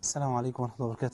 السلام عليكم ورحمة الله وبركاته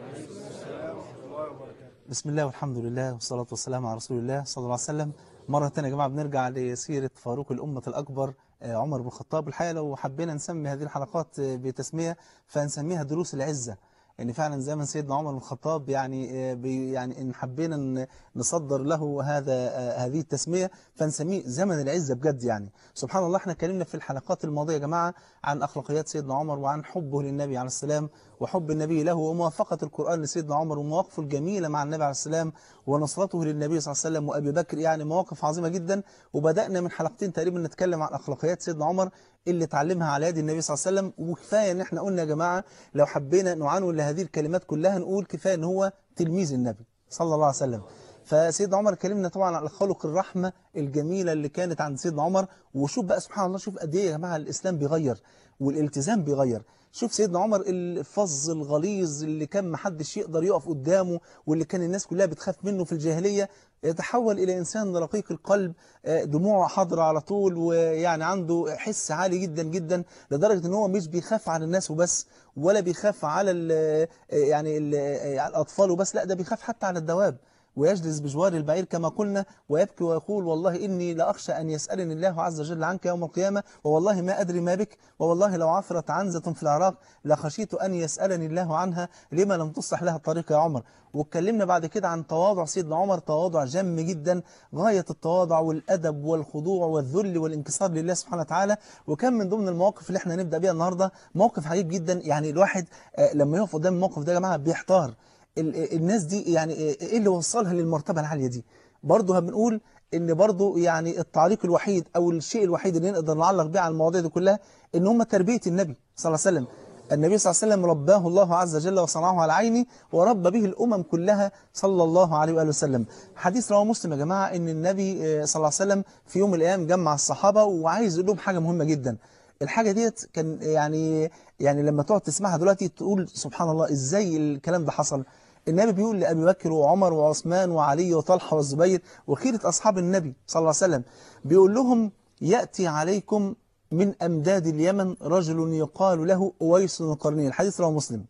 بسم الله والحمد لله والصلاة والسلام على رسول الله صلى الله عليه وسلم مرة تانية يا جماعة بنرجع لسيرة فاروق الأمة الأكبر آه، عمر بن الخطاب الحقيقة لو حبينا نسمي هذه الحلقات آه، بتسمية فنسميها دروس العزة يعني فعلا زمن سيدنا عمر بن الخطاب يعني آه، بي يعني إن حبينا ن- نصدر له هذا آه، هذه التسمية فنسميه زمن العزة بجد يعني سبحان الله احنا اتكلمنا في الحلقات الماضية يا جماعة عن أخلاقيات سيدنا عمر وعن حبه للنبي عليه السلام وحب النبي له وموافقة القرآن لسيدنا عمر ومواقفه الجميلة مع النبي عليه السلام ونصرته للنبي صلى الله عليه وسلم وأبي بكر يعني مواقف عظيمة جدا وبدأنا من حلقتين تقريبا نتكلم عن أخلاقيات سيدنا عمر اللي اتعلمها على يد النبي صلى الله عليه وسلم وكفاية ان احنا قلنا يا جماعة لو حبينا نعنون لهذه الكلمات كلها نقول كفاية ان هو تلميذ النبي صلى الله عليه وسلم فسيدنا عمر كلمنا طبعا على خلق الرحمة الجميلة اللي كانت عند سيدنا عمر وشوف بقى سبحان الله شوف قد ايه يا جماعة الإسلام بيغير والالتزام بيغير شوف سيدنا عمر الفظ الغليظ اللي كان محدش يقدر يقف قدامه واللي كان الناس كلها بتخاف منه في الجاهلية يتحول إلى إنسان رقيق القلب آه، دموعه حاضرة على طول ويعني عنده حس عالي جدا جدا لدرجة ان هو مش بيخاف على الناس وبس ولا بيخاف على ال يعني ال على الأطفال وبس لا ده بيخاف حتى على الدواب ويجلس بجوار البعير كما قلنا ويبكي ويقول والله إني لأخشى أن يسألني الله عز وجل عنك يوم القيامة ووالله ما أدري ما بك ووالله لو عثرت عنزة في العراق لخشيت أن يسألني الله عنها لما لم تصلح لها الطريق يا عمر واتكلمنا بعد كده عن تواضع سيدنا عمر تواضع جم جدا غاية التواضع والأدب والخضوع والذل والانكسار لله سبحانه وتعالى وكان من ضمن المواقف اللي احنا نبدأ بيها النهاردة موقف عجيب جدا يعني الواحد آه، لما يقف قدام الموقف ده يا جماعة بيحتار ال- الناس دي يعني ايه اللي وصلها للمرتبة العالية دي برضه بنقول ان برضه يعني التعليق الوحيد او الشيء الوحيد اللي نقدر نعلق بيه على المواضيع دي كلها ان هم تربية النبي صلى الله عليه وسلم النبي صلى الله عليه وسلم رباه الله عز وجل وصنعه على عيني وربى به الأمم كلها صلى الله عليه وآله وسلم حديث رواه مسلم يا جماعة ان النبي آه، صلى الله عليه وسلم في يوم من الأيام جمع الصحابة وعايز يقول لهم حاجة مهمة جدا الحاجة ديت كان يعني يعني لما تقعد تسمعها دلوقتي تقول سبحان الله ازاي الكلام ده حصل النبي بيقول لأبي بكر وعمر وعثمان وعلي وطلحة والزبير وخيرة أصحاب النبي صلى الله عليه وسلم بيقول لهم يأتي عليكم من أمداد اليمن رجل يقال له أويس القرني الحديث رواه مسلم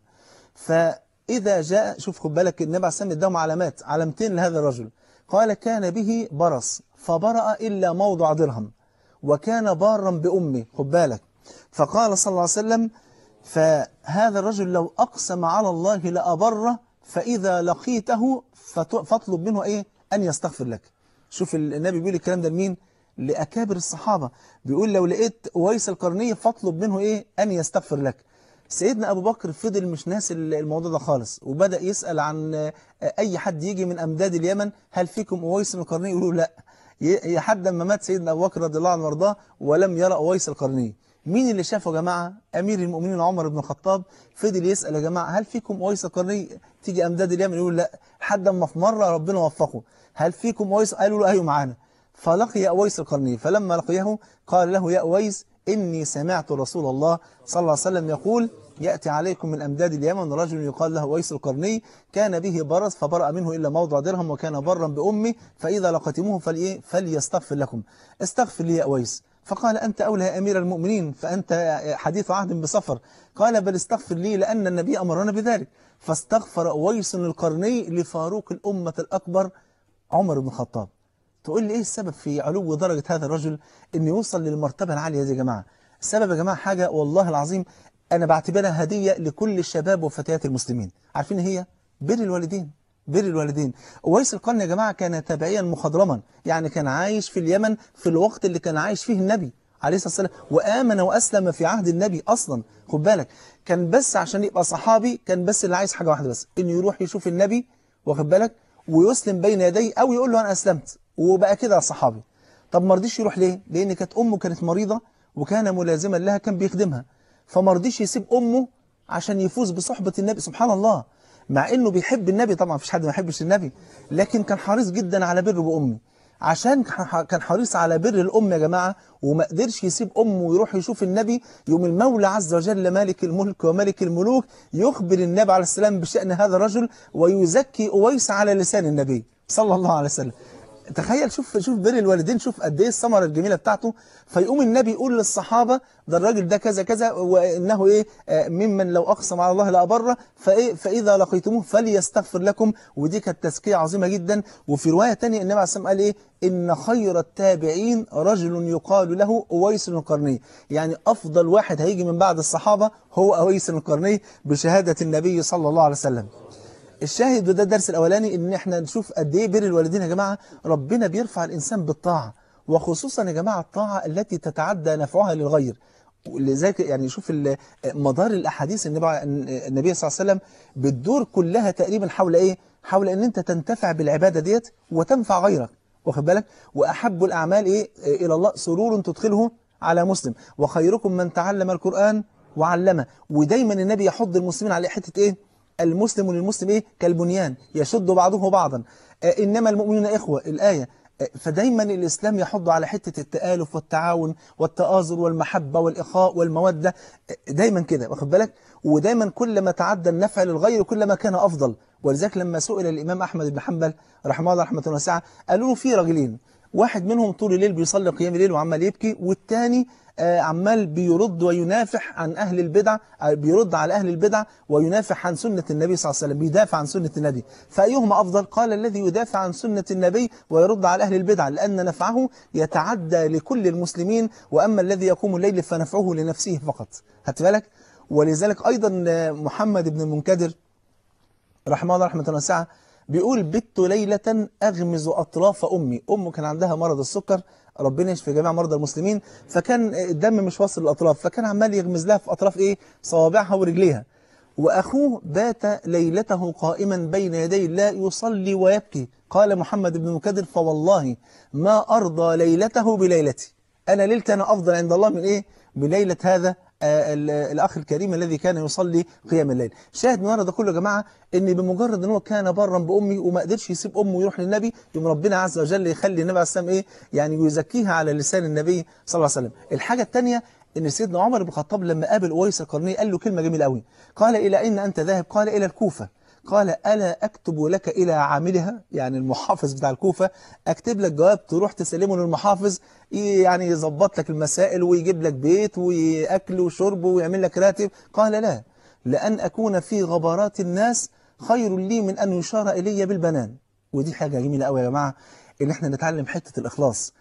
فإذا جاء شوف خد بالك النبي عليه السلام اداهم علامات علامتين لهذا الرجل قال كان به برص فبرأ إلا موضع درهم وكان بارا بأمه خد بالك فقال صلى الله عليه وسلم فهذا الرجل لو أقسم على الله لأبره فإذا لقيته فت- فاطلب منه إيه أن يستغفر لك شوف ال- النبي بيقول الكلام ده لمين لأكابر الصحابة بيقول لو لقيت ويس القرنية فاطلب منه إيه أن يستغفر لك سيدنا أبو بكر فضل مش ناسي الموضوع ده خالص وبدأ يسأل عن آه، أي حد يجي من أمداد اليمن هل فيكم أويس القرني يقولوا لا ي- لحد ما مات سيدنا أبو بكر رضي الله عنه وارضاه ولم يرى أويس القرني مين اللي شافه يا جماعة أمير المؤمنين عمر بن الخطاب فضل يسأل يا جماعة هل فيكم أويس القرني تيجي أمداد اليمن يقول لا لحد ما في مرة ربنا وفقه هل فيكم أويس قالوا له أيوه معانا فلقي أويس القرني فلما لقيه قال له يا أويس إني سمعت رسول الله صلى الله عليه وسلم يقول يأتي عليكم من أمداد اليمن رجل يقال له أويس القرني كان به برص فبرأ منه إلا موضع درهم وكان برا بأمه فإذا لقتموه فلإيه فليستغفر لكم استغفر لي يا أويس فقال أنت أولى يا أمير المؤمنين فأنت حديث عهد بسفر قال بل استغفر لي لأن النبي أمرنا بذلك فاستغفر أويس القرني لفاروق الأمة الأكبر عمر بن الخطاب تقول لي ايه السبب في علو درجة هذا الرجل انه يوصل للمرتبة العالية دي يا جماعة السبب يا جماعة حاجة والله العظيم انا بعتبرها هدية لكل الشباب وفتيات المسلمين عارفين إيه هي بر الوالدين بر الوالدين أويس القرن يا جماعة كان تابعيا مخضرما يعني كان عايش في اليمن في الوقت اللي كان عايش فيه النبي عليه الصلاة والسلام وآمن وأسلم في عهد النبي أصلا خد بالك كان بس عشان يبقى صحابي كان بس اللي عايز حاجة واحدة بس إنه يروح يشوف النبي واخد بالك ويسلم بين يديه أو يقول له أنا أسلمت وبقى كده صحابي طب ما رضيش يروح ليه لأن كانت أمه كانت مريضة وكان ملازما لها كان بيخدمها فما رضيش يسيب أمه عشان يفوز بصحبة النبي سبحان الله مع انه بيحب النبي طبعا مفيش حد ما يحبش النبي لكن كان حريص جدا على بر بأمه عشان كان حريص على بر الأم يا جماعة وما قدرش يسيب أمه ويروح يشوف النبي يوم المولى عز وجل مالك الملك وملك الملوك يخبر النبي عليه السلام بشأن هذا الرجل ويزكي أويس على لسان النبي صلى الله عليه وسلم تخيل شوف شوف بر الوالدين شوف قد ايه الثمره الجميله بتاعته فيقوم النبي يقول للصحابه ده الراجل ده كذا كذا وانه ايه آه، ممن لو اقسم على الله لابره فايه فاذا لقيتموه فليستغفر لكم ودي كانت تزكيه عظيمه جدا وفي روايه ثانيه النبي عليه الصلاه والسلام قال ايه ان خير التابعين رجل يقال له اويس القرني يعني افضل واحد هيجي من بعد الصحابه هو اويس القرني بشهاده النبي صلى الله عليه وسلم الشاهد وده الدرس الاولاني ان احنا نشوف قد ايه بر الوالدين يا جماعه ربنا بيرفع الانسان بالطاعه وخصوصا يا جماعه الطاعه التي تتعدى نفعها للغير لذلك يعني شوف ال- مدار الاحاديث النبي النبي صلى الله عليه وسلم بتدور كلها تقريبا حول ايه حول ان انت تنتفع بالعباده ديت وتنفع غيرك واخد بالك واحب الاعمال ايه الى الله سرور تدخله على مسلم وخيركم من تعلم القران وعلمه ودايما النبي يحض المسلمين على حته ايه المسلم للمسلم ايه كالبنيان يشد بعضه بعضا آه، انما المؤمنون اخوه الايه آه، فدايما الاسلام يحض على حته التالف والتعاون والتآزر والمحبه والاخاء والموده آه، دايما كده واخد بالك ودايما كل ما تعدى النفع للغير كل ما كان افضل ولذلك لما سئل الامام احمد بن حنبل رحمه الله رحمه واسعه قالوا له في رجلين واحد منهم طول الليل بيصلي قيام الليل وعمال يبكي والتاني آه، عمال بيرد وينافح عن أهل البدع آه، بيرد على أهل البدع وينافح عن سنة النبي صلى الله عليه وسلم بيدافع عن سنة النبي فأيهما أفضل قال الذي يدافع عن سنة النبي ويرد على أهل البدع لأن نفعه يتعدى لكل المسلمين وأما الذي يقوم الليل فنفعه لنفسه فقط هات بالك ولذلك أيضا آه، محمد بن المنكدر رحمه الله رحمة واسعة بيقول بت ليلة أغمز أطراف أمي أمه كان عندها مرض السكر ربنا يشفي جميع مرضى المسلمين فكان الدم مش واصل للأطراف فكان عمال يغمز لها في أطراف إيه صوابعها ورجليها وأخوه بات ليلته قائما بين يدي الله يصلي ويبكي قال محمد بن مكدر فوالله ما أرضى ليلته بليلتي أنا ليلتي أنا أفضل عند الله من إيه بليلة هذا آه، ال- الأخ الكريم الذي كان يصلي قيام الليل شاهد من ورا ده كله يا جماعة إن بمجرد إن هو كان برا بأمي وما قدرش يسيب أمه ويروح للنبي يوم ربنا عز وجل يخلي النبي عليه السلام إيه يعني يزكيها على لسان النبي صلى الله عليه وسلم الحاجة الثانية ان سيدنا عمر بن الخطاب لما قابل اويس القرني قال له كلمه جميله قوي قال الى اين انت ذاهب قال الى الكوفه قال الا اكتب لك الى عاملها يعني المحافظ بتاع الكوفه اكتب لك جواب تروح تسلمه للمحافظ يعني يظبط لك المسائل ويجيب لك بيت واكل وشرب ويعمل لك راتب قال لا لان اكون في غبرات الناس خير لي من ان يشار الي بالبنان ودي حاجه جميله قوي يا جماعه ان احنا نتعلم حته الاخلاص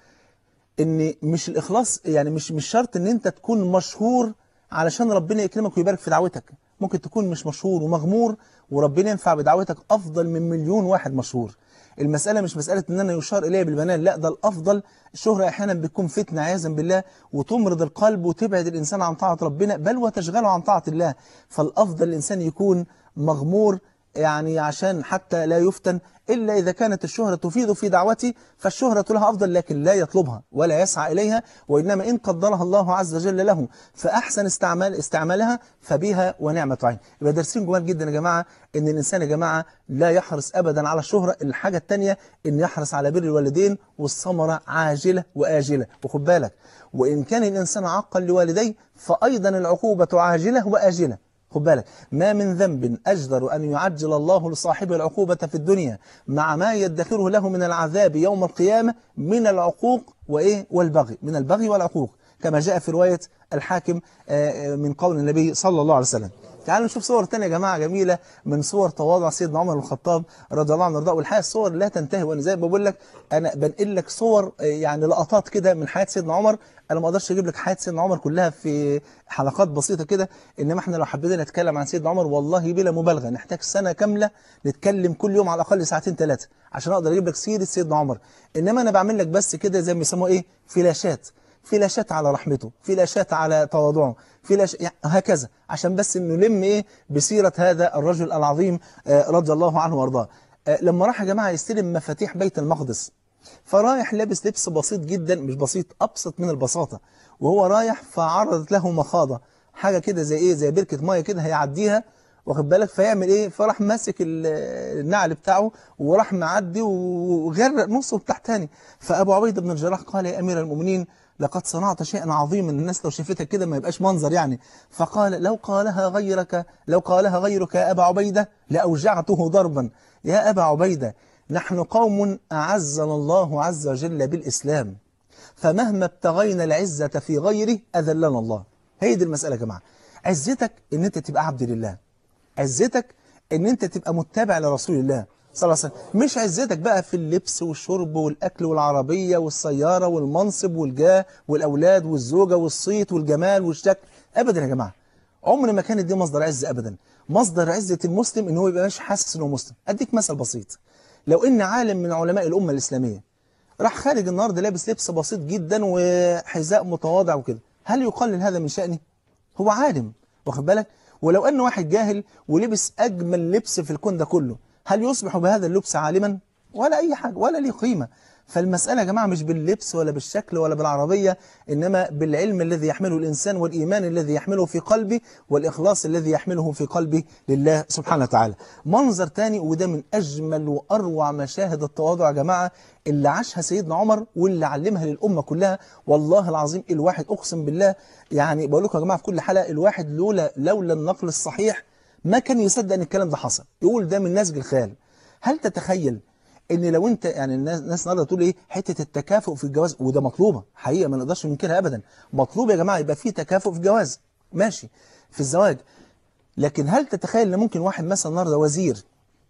ان مش الاخلاص يعني مش مش شرط ان انت تكون مشهور علشان ربنا يكرمك ويبارك في دعوتك ممكن تكون مش مشهور ومغمور وربنا ينفع بدعوتك افضل من مليون واحد مشهور المسألة مش مسألة ان انا يشار الي بالبنان لا ده الافضل الشهرة احيانا بتكون فتنة عياذا بالله وتمرض القلب وتبعد الانسان عن طاعة ربنا بل وتشغله عن طاعة الله فالافضل الانسان يكون مغمور يعني عشان حتى لا يفتن إلا إذا كانت الشهرة تفيد في دعوتي فالشهرة لها أفضل لكن لا يطلبها ولا يسعى إليها وإنما إن قدرها الله عز وجل له فأحسن استعمال استعمالها فبها ونعمة عين يبقى درسين جمال جدا يا جماعة إن الإنسان يا جماعة لا يحرص أبدا على الشهرة الحاجة التانية إن يحرص على بر الوالدين والثمرة عاجلة وآجلة وخد بالك وإن كان الإنسان عاقا لوالديه فأيضا العقوبة عاجلة وآجلة خد بالك ما من ذنب أجدر أن يعجل الله لصاحبه العقوبة في الدنيا مع ما يدخره له من العذاب يوم القيامة من العقوق وإيه والبغي من البغي والعقوق كما جاء في رواية الحاكم آه، من قول النبي صلى الله عليه وسلم تعالوا نشوف صور تانية يا جماعة جميلة من صور تواضع سيدنا عمر بن الخطاب رضي الله عنه وارضاه والحقيقة الصور لا تنتهي وانا زي ما بقول لك انا بنقل لك صور آه، يعني لقطات كده من حياة سيدنا عمر انا ما اقدرش اجيب لك حياة سيدنا عمر كلها في حلقات بسيطة كده انما احنا لو حبينا نتكلم عن سيدنا عمر والله بلا مبالغة نحتاج سنة كاملة نتكلم كل يوم على الاقل ساعتين ثلاثة عشان اقدر اجيب لك سيرة سيدنا عمر انما انا بعمل لك بس كده زي ما بيسموها ايه فلاشات فلاشات على رحمته فلاشات على تواضعه فلاش يعني هكذا عشان بس نلم ايه بسيرة هذا الرجل العظيم آه، رضي الله عنه وارضاه آه، لما راح يا جماعة يستلم مفاتيح بيت المقدس فرايح لابس لبس بسيط جدا مش بسيط أبسط من البساطة وهو رايح فعرضت له مخاضة حاجة كده زي ايه زي بركة مية كده هيعديها واخد بالك فيعمل ايه فراح ماسك ال- النعل بتاعه وراح معدي وغرق نصه بتاع تاني فابو عبيده بن الجراح قال يا امير المؤمنين لقد صنعت شيئا عظيما الناس لو شافتك كده ما يبقاش منظر يعني فقال لو قالها غيرك لو قالها غيرك يا ابا عبيده لاوجعته ضربا يا ابا عبيده نحن قوم أعزنا الله عز وجل بالإسلام فمهما ابتغينا العزة في غيره أذلنا الله هي دي المسألة يا جماعة عزتك ان انت تبقى عبد لله عزتك ان انت تبقى متبع لرسول الله صلى الله عليه وسلم مش عزتك بقى في اللبس والشرب والأكل والعربية والسيارة والمنصب والجاه والأولاد والزوجة والصيت والجمال والشكل أبدا يا جماعة عمر ما كانت دي مصدر عز أبدا مصدر عزة المسلم ان هو يبقى ماشي حاسس انه مسلم أديك مثل بسيط لو ان عالم من علماء الأمة الإسلامية راح خارج النهارده لابس لبس بسيط جدا وحذاء متواضع وكده هل يقلل هذا من شأنه؟ هو عالم واخد بالك ولو أن واحد جاهل ولبس أجمل لبس في الكون ده كله هل يصبح بهذا اللبس عالما ولا أي حاجة ولا ليه قيمة فالمسألة يا جماعة مش باللبس ولا بالشكل ولا بالعربية إنما بالعلم الذي يحمله الإنسان والإيمان الذي يحمله في قلبه والإخلاص الذي يحمله في قلبه لله سبحانه وتعالى منظر تاني وده من أجمل وأروع مشاهد التواضع يا جماعة اللي عاشها سيدنا عمر واللي علمها للأمة كلها والله العظيم الواحد أقسم بالله يعني بقول لكم يا جماعة في كل حلقة الواحد لولا لولا النقل الصحيح ما كان يصدق أن الكلام ده حصل يقول ده من نسج الخيال هل تتخيل ان لو انت يعني الناس الناس النهارده تقول ايه حته التكافؤ في الجواز وده مطلوبه حقيقه ما نقدرش ننكرها ابدا مطلوب يا جماعه يبقى في تكافؤ في الجواز ماشي في الزواج لكن هل تتخيل ان ممكن واحد مثلا النهارده وزير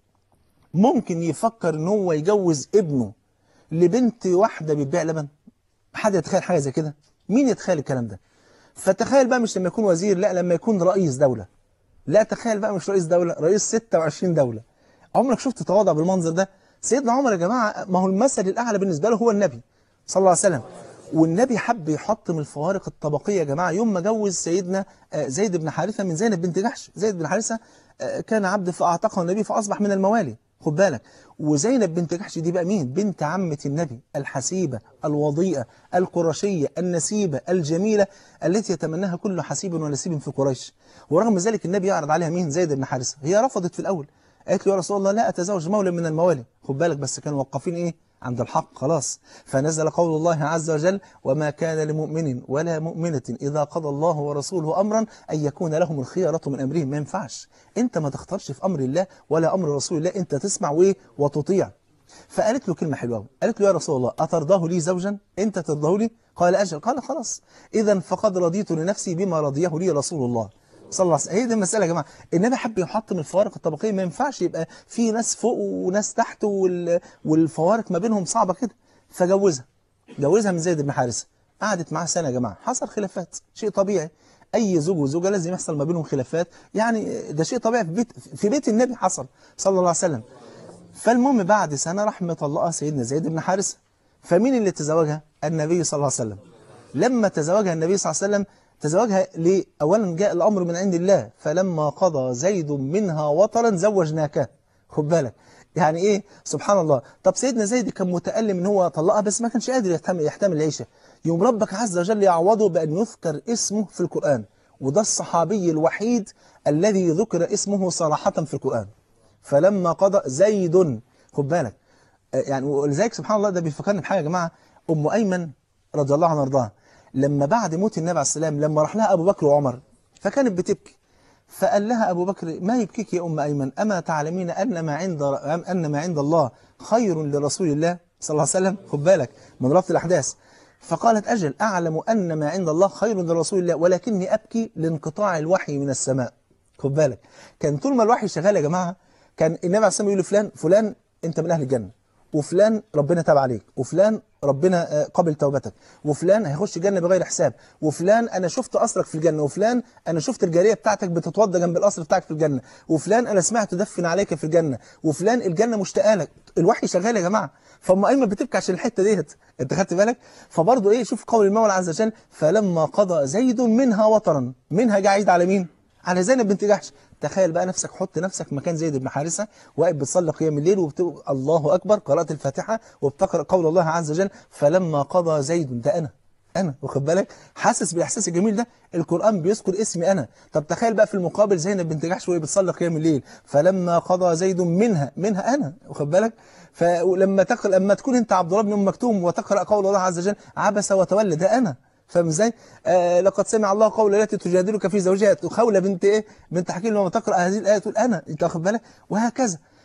ممكن يفكر ان هو يجوز ابنه لبنت واحده بتبيع لبن حد يتخيل حاجه زي كده مين يتخيل الكلام ده فتخيل بقى مش لما يكون وزير لا لما يكون رئيس دوله لا تخيل بقى مش رئيس دوله رئيس 26 دوله عمرك شفت تواضع بالمنظر ده سيدنا عمر يا جماعة ما هو المثل الأعلى بالنسبة له هو النبي صلى الله عليه وسلم والنبي حب يحطم الفوارق الطبقية يا جماعة يوم ما جوز سيدنا زيد بن حارثة من زينب بنت جحش زيد بن حارثة كان عبد فأعتقه النبي فأصبح من الموالي خد بالك وزينب بنت جحش دي بقى مين بنت عمة النبي الحسيبة الوضيئة القرشية النسيبة الجميلة التي يتمناها كل حسيب ونسيب في قريش ورغم ذلك النبي يعرض عليها مين زيد بن حارثة هي رفضت في الأول قالت له يا رسول الله لا أتزوج مولى من الموالي خد بالك بس كانوا موقفين إيه عند الحق خلاص فنزل قول الله عز وجل وما كان لمؤمن ولا مؤمنة إذا قضى الله ورسوله أمرا أن يكون لهم الخيارة من أمرهم ما ينفعش أنت ما تختارش في أمر الله ولا أمر رسول الله أنت تسمع وإيه وتطيع فقالت له كلمة حلوة قالت له يا رسول الله أترضاه لي زوجا أنت ترضاه لي قال أجل قال خلاص إذا فقد رضيت لنفسي بما رضيه لي رسول الله صلى الله عليه وسلم هي دي المسألة يا جماعة النبي حب يحطم الفوارق الطبقية ما ينفعش يبقى في ناس فوق وناس تحت وال... والفوارق ما بينهم صعبة كده فجوزها جوزها من زيد بن حارثة قعدت معاه سنة يا جماعة حصل خلافات شيء طبيعي أي زوج وزوجة لازم يحصل ما بينهم خلافات يعني ده شيء طبيعي في بيت في بيت النبي حصل صلى الله عليه وسلم فالمهم بعد سنة راح مطلقها سيدنا زيد بن حارثة فمين اللي تزوجها النبي صلى الله عليه وسلم لما تزوجها النبي صلى الله عليه وسلم تزوجها ليه؟ أولا جاء الأمر من عند الله فلما قضى زيد منها وطرا زوجناك خد بالك يعني إيه سبحان الله طب سيدنا زيد كان متألم إن هو طلقها بس ما كانش قادر يحتمل, يحتمل العيشة يوم ربك عز وجل يعوضه بأن يذكر اسمه في القرآن وده الصحابي الوحيد الذي ذكر اسمه صراحة في القرآن فلما قضى زيد خد بالك يعني ولذلك سبحان الله ده بيفكرني بحاجة يا جماعة أم أيمن رضي الله عنها وارضاها لما بعد موت النبي عليه السلام لما راح لها أبو بكر وعمر فكانت بتبكي فقال لها أبو بكر ما يبكيك يا أم أيمن أما تعلمين أن ما عند أن ما عند الله خير لرسول الله صلى الله عليه وسلم خد بالك من ربط الأحداث فقالت أجل أعلم أن ما عند الله خير لرسول الله ولكني أبكي لانقطاع الوحي من السماء خد بالك كان طول ما الوحي شغال يا جماعة كان النبي عليه السلام يقول لفلان فلان أنت من أهل الجنة وفلان ربنا تاب عليك وفلان ربنا قبل توبتك وفلان هيخش جنة بغير حساب وفلان أنا شفت قصرك في الجنة وفلان أنا شفت الجارية بتاعتك بتتوضى جنب القصر بتاعك في الجنة وفلان أنا سمعت تدفن عليك في الجنة وفلان الجنة مشتاقه لك الوحي شغال يا جماعة فأم أيمن بتبكي عشان الحتة ديت أنت خدت بالك فبرضه إيه شوف قول المولى عز وجل فلما قضى زيد منها وطرا منها جاعد على مين على زينب بنت جحش تخيل بقى نفسك حط نفسك مكان زيد بن حارثة واقف بتصلي قيام الليل وبتقول الله أكبر قرأت الفاتحة وبتقرأ قول الله عز وجل فلما قضى زيد ده أنا أنا واخد بالك حاسس بالإحساس الجميل ده القرآن بيذكر اسمي أنا طب تخيل بقى في المقابل زينب بنت جحش وهي بتصلي قيام الليل فلما قضى زيد منها منها أنا واخد بالك فلما تقرأ لما تكون أنت عبد الله بن أم مكتوم وتقرأ قول الله عز وجل عبس وتولى ده أنا فاهم ازاي آه لقد سمع الله قول التي تجادلك في زوجها خولة بنت ايه بنت حكيم لما تقرا هذه الايه تقول انا انت واخد بالك وهكذا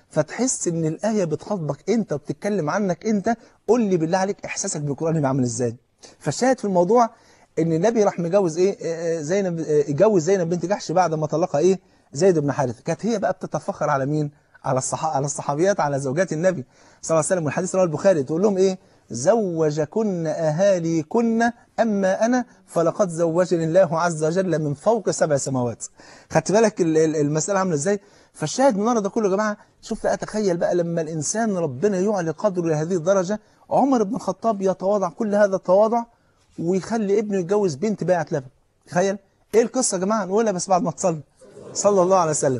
فتحس ان الايه بتخاطبك انت وبتتكلم عنك انت قول لي بالله عليك احساسك بالقران يبقى عامل ازاي فالشاهد في الموضوع ان النبي راح مجوز ايه آه، آه، زينب آه، اتجوز زينب بنت جحش بعد ما طلقها ايه زيد بن حارثه كانت هي بقى بتتفخر على مين على الصح... على الصحابيات على زوجات النبي صلى الله عليه وسلم والحديث رواه البخاري تقول لهم ايه زوجكن اهاليكن اما انا فلقد زوجني الله عز وجل من فوق سبع سماوات خدت بالك ال- ال- المساله عامله ازاي فالشاهد من ورا ده كله يا جماعه شوف بقى تخيل بقى لما الانسان ربنا يعلي قدره لهذه الدرجه عمر بن الخطاب يتواضع كل هذا التواضع ويخلي ابنه يتجوز بنت باعة لبن تخيل ايه القصه يا جماعه نقولها بس بعد ما تصلي صلى الله عليه وسلم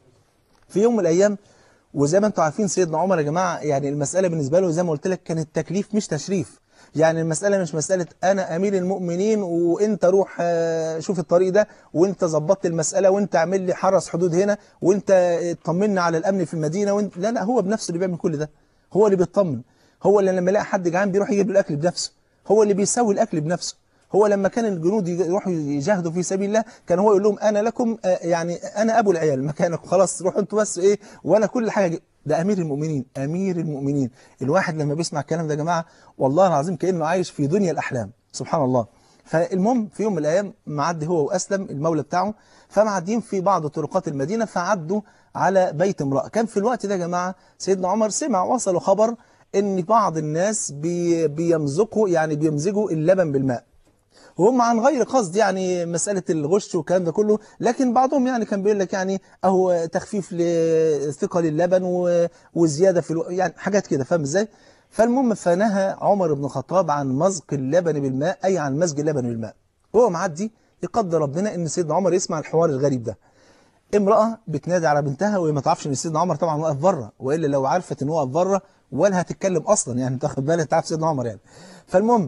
في يوم من الايام وزي ما انتم عارفين سيدنا عمر يا جماعه يعني المساله بالنسبه له زي ما قلت لك كانت تكليف مش تشريف يعني المساله مش مساله انا امير المؤمنين وانت روح آه، شوف الطريق ده وانت ظبطت المساله وانت اعمل لي حرس حدود هنا وانت اطمنا على الامن في المدينه وانت لا لا هو بنفسه اللي بيعمل كل ده هو اللي بيطمن هو اللي لما يلاقي حد جعان بيروح يجيب له الاكل بنفسه هو اللي بيسوي الاكل بنفسه هو لما كان الجنود يروحوا يجاهدوا في سبيل الله كان هو يقول لهم انا لكم آه، يعني انا ابو العيال مكانكم خلاص روحوا انتوا بس ايه وانا كل حاجه ده امير المؤمنين امير المؤمنين الواحد لما بيسمع الكلام ده يا جماعه والله العظيم كانه عايش في دنيا الاحلام سبحان الله فالمهم في يوم من الايام معدي هو واسلم المولى بتاعه فمعديين في بعض طرقات المدينه فعدوا على بيت امراه كان في الوقت ده يا جماعه سيدنا عمر سمع وصلوا خبر ان بعض الناس بي بيمزقوا يعني بيمزجوا اللبن بالماء وهم عن غير قصد يعني مسألة الغش والكلام ده كله لكن بعضهم يعني كان بيقول لك يعني أهو تخفيف لثقل اللبن و- وزيادة في الو... يعني حاجات كده فاهم ازاي؟ فالمهم فنهى عمر بن الخطاب عن مزق اللبن بالماء أي عن مزج اللبن بالماء وهو معدي يقدر ربنا إن سيدنا عمر يسمع الحوار الغريب ده امرأة بتنادي على بنتها وهي ما تعرفش ان سيدنا عمر طبعا واقف بره والا لو عرفت ان هو واقف بره ولا هتتكلم اصلا يعني انت واخد بالك انت عارف سيدنا عمر يعني فالمهم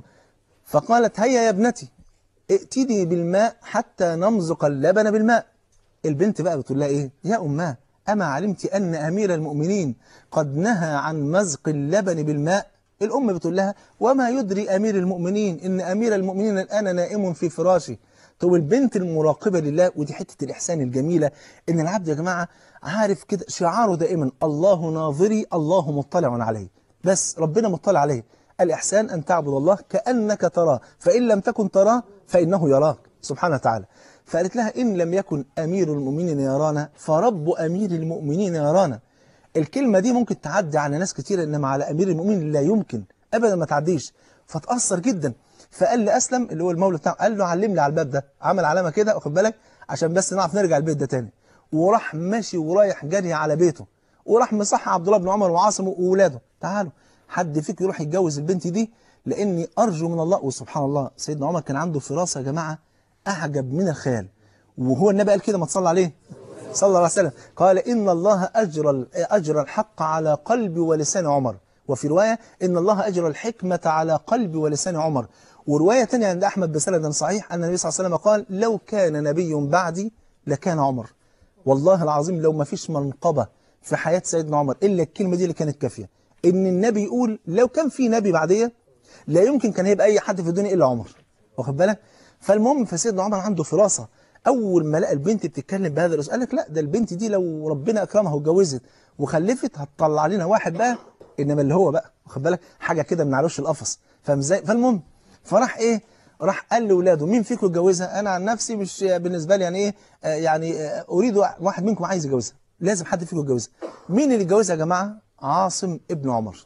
فقالت هيا يا ابنتي ائتني بالماء حتى نمزق اللبن بالماء البنت بقى بتقول لها ايه يا اماه اما علمت ان امير المؤمنين قد نهى عن مزق اللبن بالماء الام بتقول لها وما يدري امير المؤمنين ان امير المؤمنين الان نائم في فراشه طب البنت المراقبه لله ودي حته الاحسان الجميله ان العبد يا جماعه عارف كده شعاره دائما الله ناظري الله مطلع عليه بس ربنا مطلع عليه الإحسان أن تعبد الله كأنك تراه فإن لم تكن تراه فإنه يراك سبحانه وتعالى فقالت لها إن لم يكن أمير المؤمنين يرانا فرب أمير المؤمنين يرانا الكلمة دي ممكن تعدي على ناس كتير إنما على أمير المؤمنين لا يمكن أبدا ما تعديش فتأثر جدا فقال لأسلم اللي هو المولى بتاعه قال له علمني على الباب ده عمل علامة كده واخد بالك عشان بس نعرف نرجع البيت ده تاني وراح ماشي ورايح جري على بيته وراح مصحى عبد الله بن عمر وعاصم وولاده تعالوا حد فيك يروح يتجوز البنت دي لاني ارجو من الله وسبحان الله سيدنا عمر كان عنده فراسه يا جماعه اعجب من الخيال وهو النبي قال كده ما تصلى عليه صلى الله عليه وسلم قال ان الله اجرى اجرى الحق على قلب ولسان عمر وفي روايه ان الله اجرى الحكمه على قلب ولسان عمر وروايه ثانيه عند احمد بسند صحيح ان النبي صلى الله عليه وسلم قال لو كان نبي بعدي لكان عمر والله العظيم لو ما فيش منقبه في حياه سيدنا عمر الا الكلمه دي اللي كانت كافيه ان النبي يقول لو كان في نبي بعديه لا يمكن كان هيبقى اي حد في الدنيا الا عمر واخد بالك فالمهم فسيدنا عمر عنده فراسه اول ما لقى البنت بتتكلم بهذا الاسلوب قال لك لا ده البنت دي لو ربنا اكرمها واتجوزت وخلفت هتطلع لنا واحد بقى انما اللي هو بقى واخد بالك حاجه كده من على وش القفص فاهم ازاي فالمهم فراح ايه راح قال لاولاده مين فيكم يتجوزها انا عن نفسي مش بالنسبه لي يعني ايه آه يعني آه اريد واحد منكم عايز يتجوزها لازم حد فيكم يتجوزها مين اللي يتجوزها يا جماعه عاصم ابن عمر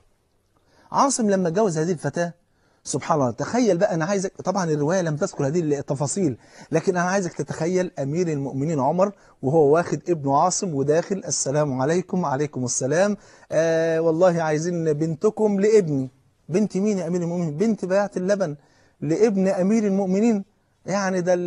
عاصم لما اتجوز هذه الفتاة سبحان الله تخيل بقى أنا عايزك طبعا الرواية لم تذكر هذه التفاصيل لكن أنا عايزك تتخيل أمير المؤمنين عمر وهو واخد ابنه عاصم وداخل السلام عليكم عليكم السلام آه والله عايزين بنتكم لابني بنت مين يا أمير المؤمنين بنت بيعة اللبن لابن أمير المؤمنين يعني ده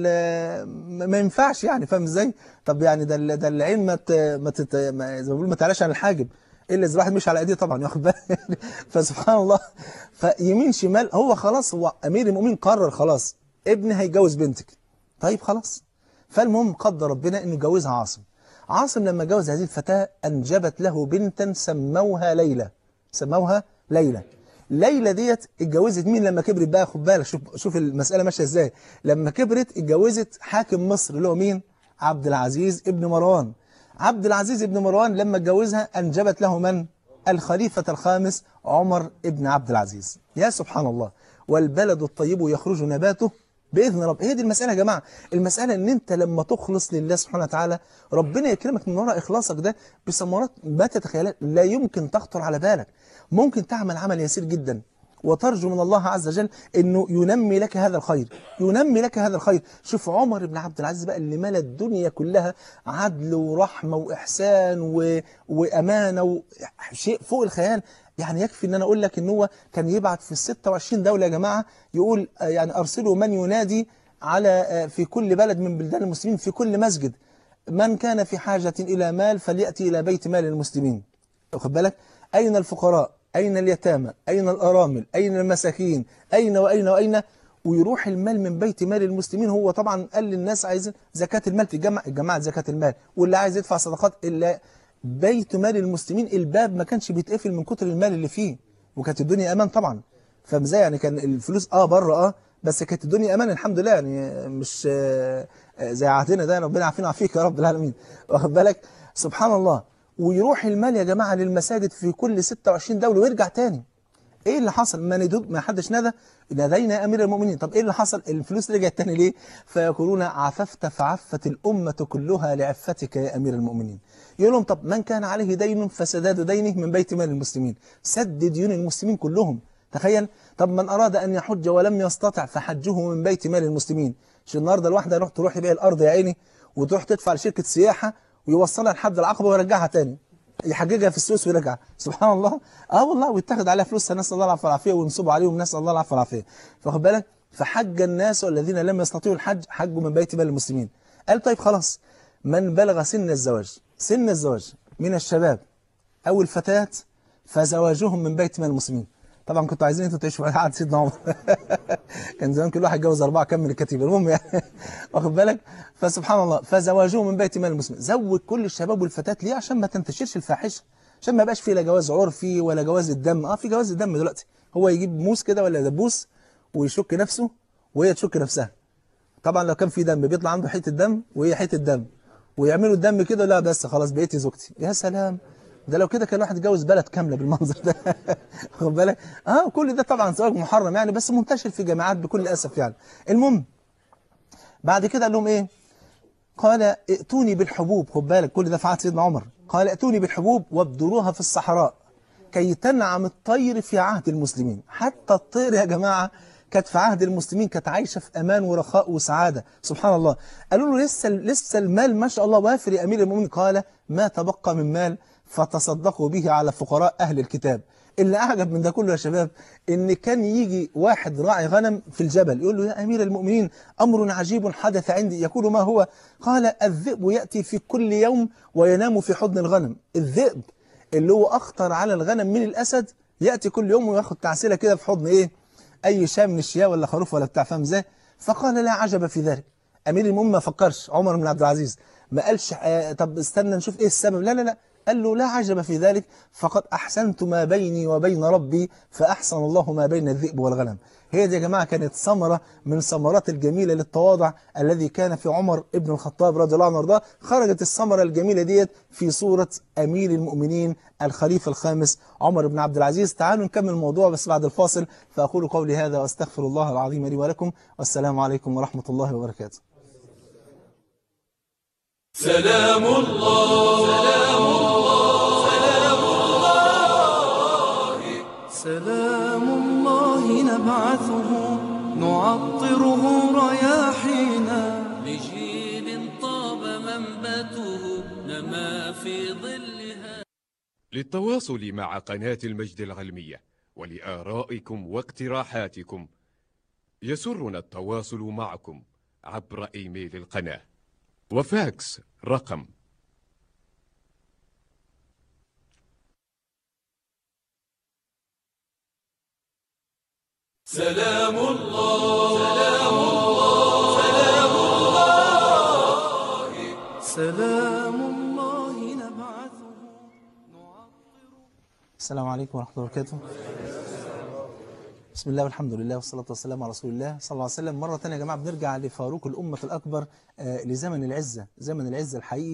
ما ينفعش يعني فاهم ازاي طب يعني ده ده العين ما ما تت... ما زي ما بيقول ما تعلاش عن الحاجب الا اذا الواحد مش على ايديه طبعا ياخد بالك فسبحان الله فيمين شمال هو خلاص هو امير المؤمنين قرر خلاص ابني هيجوز بنتك طيب خلاص فالمهم قدر ربنا انه يجوزها عاصم عاصم لما جوز هذه الفتاه انجبت له بنتا سموها ليلى سموها ليلى ليلى ديت اتجوزت مين لما كبرت بقى خد بالك شوف شوف المساله ماشيه ازاي لما كبرت اتجوزت حاكم مصر اللي هو مين عبد العزيز ابن مروان عبد العزيز بن مروان لما اتجوزها أنجبت له من؟ الخليفة الخامس عمر ابن عبد العزيز يا سبحان الله والبلد الطيب يخرج نباته بإذن رب هي دي المسألة يا جماعة المسألة ان انت لما تخلص لله سبحانه وتعالى ربنا يكرمك من وراء إخلاصك ده بثمرات ما تتخيلها لا يمكن تخطر على بالك ممكن تعمل عمل يسير جدا وترجو من الله عز وجل انه ينمي لك هذا الخير ينمي لك هذا الخير شوف عمر بن عبد العزيز بقى اللي ملا الدنيا كلها عدل ورحمة وإحسان و... وأمانة وشيء فوق الخيال يعني يكفي ان انا اقول لك ان هو كان يبعت في ال 26 دولة يا جماعة يقول آه، يعني ارسلوا من ينادي على آه، في كل بلد من بلدان المسلمين في كل مسجد من كان في حاجة إلى مال فليأتي إلى بيت مال المسلمين واخد بالك أين الفقراء أين اليتامى أين الأرامل أين المساكين أين وأين وأين ويروح المال من بيت مال المسلمين هو طبعا قال للناس عايزين زكاة المال تتجمع الجماعة زكاة المال واللي عايز يدفع صدقات إلا بيت مال المسلمين الباب ما كانش بيتقفل من كتر المال اللي فيه وكانت الدنيا أمان طبعا فمزاي يعني كان الفلوس اه بره اه بس كانت الدنيا امان الحمد لله يعني مش آه، آه، زي عهدنا ده ربنا يعافينا ويعافيك يا رب العالمين واخد بالك سبحان الله ويروح المال يا جماعه للمساجد في كل 26 دوله ويرجع تاني ايه اللي حصل ما ندود ما حدش نادى نادينا يا امير المؤمنين طب ايه اللي حصل الفلوس رجعت تاني ليه فيقولون عففت فعفت الامه كلها لعفتك يا امير المؤمنين يقول لهم طب من كان عليه دين فسداد دينه من بيت مال المسلمين سد ديون المسلمين كلهم تخيل طب من اراد ان يحج ولم يستطع فحجه من بيت مال المسلمين مش النهارده الواحده يروح تروح يبيع الارض يا عيني وتروح تدفع لشركه سياحه ويوصلها لحد العقبه ويرجعها تاني يحججها في السويس ويرجع سبحان الله اه والله ويتاخد عليها فلوسها نسال الله العفو والعافيه وينصبوا عليهم نسال الله العفو والعافيه فاخد بالك فحج الناس الذين لم يستطيعوا الحج حجوا من بيت مال المسلمين قال طيب خلاص من بلغ سن الزواج سن الزواج من الشباب او الفتيات فزواجهم من بيت مال المسلمين طبعا كنتوا عايزين انتوا تعيشوا على عهد سيدنا عمر كان زمان كل واحد جوز اربعه كمل الكتيبه المهم يعني واخد بالك فسبحان الله فزواجهم من بيت مال المسلمين زوج كل الشباب والفتيات ليه عشان ما تنتشرش الفاحشه عشان ما يبقاش فيه لا جواز عرفي ولا جواز الدم اه في جواز الدم دلوقتي هو يجيب موس كده ولا دبوس ويشك نفسه وهي تشك نفسها طبعا لو كان في دم بيطلع عنده حته دم وهي حته دم ويعملوا الدم كده لا بس خلاص بقيتي زوجتي يا سلام ده لو كده كان الواحد اتجوز بلد كامله بالمنظر ده واخد بالك اه كل ده طبعا زواج محرم يعني بس منتشر في جامعات بكل اسف يعني المهم بعد كده قال لهم ايه قال ائتوني بالحبوب خد بالك كل ده في عهد سيدنا عمر قال ائتوني بالحبوب وابدروها في الصحراء كي تنعم الطير في عهد المسلمين حتى الطير يا جماعة كانت في عهد المسلمين كانت عايشة في أمان ورخاء وسعادة سبحان الله قالوا له لسه, لسه المال ما شاء الله وافر يا أمير المؤمنين قال ما تبقى من مال فتصدقوا به على فقراء أهل الكتاب اللي أعجب من ده كله يا شباب إن كان يجي واحد راعي غنم في الجبل يقول له يا أمير المؤمنين أمر عجيب حدث عندي يقول ما هو قال الذئب يأتي في كل يوم وينام في حضن الغنم الذئب اللي هو أخطر على الغنم من الأسد يأتي كل يوم وياخد تعسيلة كده في حضن إيه أي شاة من الشياه ولا خروف ولا بتاع فاهم ازاي فقال لا عجب في ذلك أمير المؤمنين ما فكرش عمر بن عبد العزيز ما قالش آه طب استنى نشوف إيه السبب لا لا لا قال له لا عجب في ذلك فقد أحسنت ما بيني وبين ربي فأحسن الله ما بين الذئب والغنم هي دي يا جماعة كانت ثمرة من ثمرات الجميلة للتواضع الذي كان في عمر ابن الخطاب رضي الله عنه وارضاه خرجت الثمرة الجميلة ديت في صورة أمير المؤمنين الخليفة الخامس عمر بن عبد العزيز تعالوا نكمل الموضوع بس بعد الفاصل فأقول قولي هذا وأستغفر الله العظيم لي ولكم والسلام عليكم ورحمة الله وبركاته سلام الله سلام الله سلام الله سلام الله نبعثه نعطره رياحينا لجيل طاب منبته نما في ظلها للتواصل مع قناة المجد العلمية ولآرائكم واقتراحاتكم يسرنا التواصل معكم عبر إيميل القناة وفاكس رقم سلام الله سلام الله سلام الله سلام الله نبعثه السلام عليكم ورحمة الله وبركاته بسم الله والحمد لله والصلاة والسلام على رسول الله صلى الله عليه وسلم مرة تانية يا جماعة بنرجع لفاروق الأمة الأكبر آه، لزمن العزة زمن العزة الحقيقي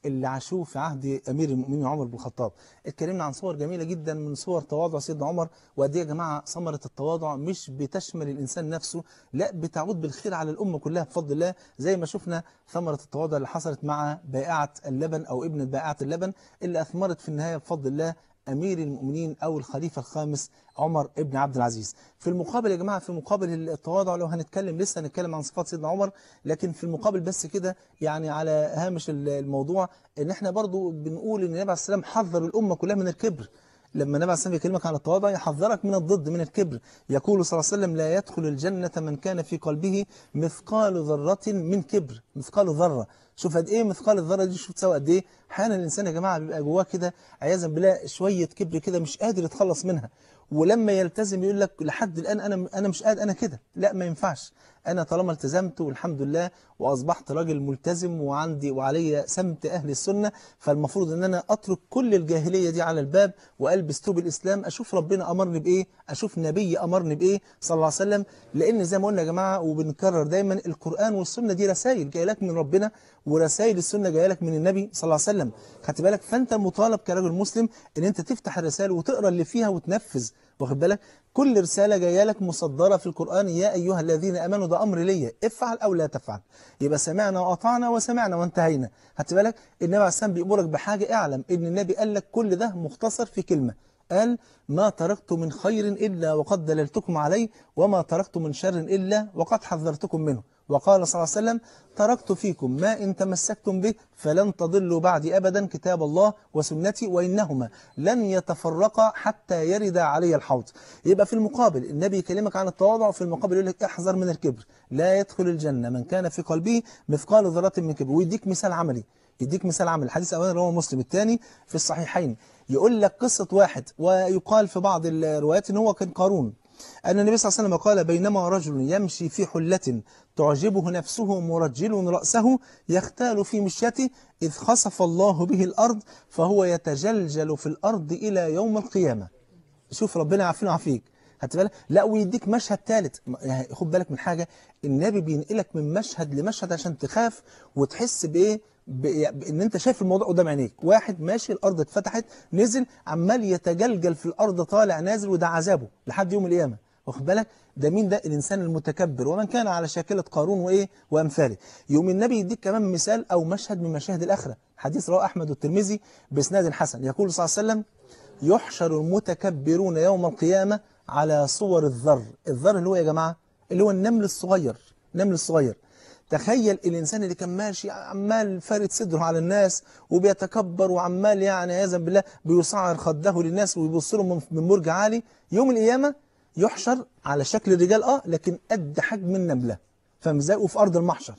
اللي عاشوه في عهد امير المؤمنين عمر بن الخطاب اتكلمنا عن صور جميله جدا من صور تواضع سيدنا عمر وقد ايه يا جماعه ثمره التواضع مش بتشمل الانسان نفسه لا بتعود بالخير على الامه كلها بفضل الله زي ما شفنا ثمره التواضع اللي حصلت مع بائعه اللبن او ابنه بائعه اللبن اللي اثمرت في النهايه بفضل الله امير المؤمنين او الخليفه الخامس عمر ابن عبد العزيز في المقابل يا جماعه في مقابل التواضع لو هنتكلم لسه هنتكلم عن صفات سيدنا عمر لكن في المقابل بس كده يعني على هامش الموضوع ان احنا برضو بنقول ان النبي عليه السلام حذر الامه كلها من الكبر لما النبي عليه السلام يكلمك عن التواضع يحذرك من الضد من الكبر يقول صلى الله عليه وسلم لا يدخل الجنة من كان في قلبه مثقال ذرة من كبر مثقال ذرة شوف قد ايه مثقال الذرة دي شوف تساوي قد ايه احيانا الانسان يا جماعة بيبقى جواه كده عياذا بالله شوية كبر كده مش قادر يتخلص منها ولما يلتزم يقول لك لحد الان انا انا مش قادر انا كده لا ما ينفعش انا طالما التزمت والحمد لله واصبحت راجل ملتزم وعندي وعلي سمت اهل السنه فالمفروض ان انا اترك كل الجاهليه دي على الباب والبس ثوب الاسلام اشوف ربنا امرني بايه اشوف نبي امرني بايه صلى الله عليه وسلم لان زي ما قلنا يا جماعه وبنكرر دايما القران والسنه دي رسائل جايه لك من ربنا ورسائل السنه جايه لك من النبي صلى الله عليه وسلم خدت بالك فانت مطالب كرجل مسلم ان انت تفتح الرسائل وتقرا اللي فيها وتنفذ واخد بالك كل رسالة جاية لك مصدرة في القرآن يا أيها الذين أمنوا ده أمر ليا افعل أو لا تفعل يبقى سمعنا وأطعنا وسمعنا وانتهينا هات بالك النبي عليه السلام بيأمرك بحاجة اعلم إن النبي قال لك كل ده مختصر في كلمة قال ما تركت من خير إلا وقد دللتكم عليه وما تركت من شر إلا وقد حذرتكم منه وقال صلى الله عليه وسلم تركت فيكم ما إن تمسكتم به فلن تضلوا بعدي أبدا كتاب الله وسنتي وإنهما لن يتفرقا حتى يرد علي الحوض يبقى في المقابل النبي يكلمك عن التواضع وفي المقابل يقول لك احذر من الكبر لا يدخل الجنة من كان في قلبه مثقال ذرة من كبر ويديك مثال عملي يديك مثال عملي الحديث الأولاني رواه مسلم الثاني في الصحيحين يقول لك قصة واحد ويقال في بعض الروايات ان هو كان قارون أن النبي صلى الله عليه وسلم قال بينما رجل يمشي في حلة تعجبه نفسه مرجل رأسه يختال في مشيته إذ خسف الله به الأرض فهو يتجلجل في الأرض إلى يوم القيامة شوف ربنا يعافينا ويعافيك هات بالك لا ويديك مشهد ثالث يعني خد بالك من حاجة النبي بينقلك من مشهد لمشهد عشان تخاف وتحس بإيه بان انت شايف الموضوع قدام عينيك واحد ماشي الارض اتفتحت نزل عمال يتجلجل في الارض طالع نازل وده عذابه لحد يوم القيامه واخد بالك ده مين ده الانسان المتكبر ومن كان على شاكله قارون وايه وامثاله يوم النبي يديك كمان مثال او مشهد من مشاهد الاخره حديث رواه احمد والترمذي باسناد حسن يقول صلى الله عليه وسلم يحشر المتكبرون يوم القيامه على صور الذر الذر اللي هو يا جماعه اللي هو النمل الصغير النمل الصغير تخيل الإنسان اللي كان ماشي عمال فارد صدره على الناس وبيتكبر وعمال يعني عياذا بالله بيصعر خده للناس ويبص لهم من برج عالي يوم القيامة يحشر على شكل الرجال اه لكن قد حجم النملة فاهم ازاي وفي أرض المحشر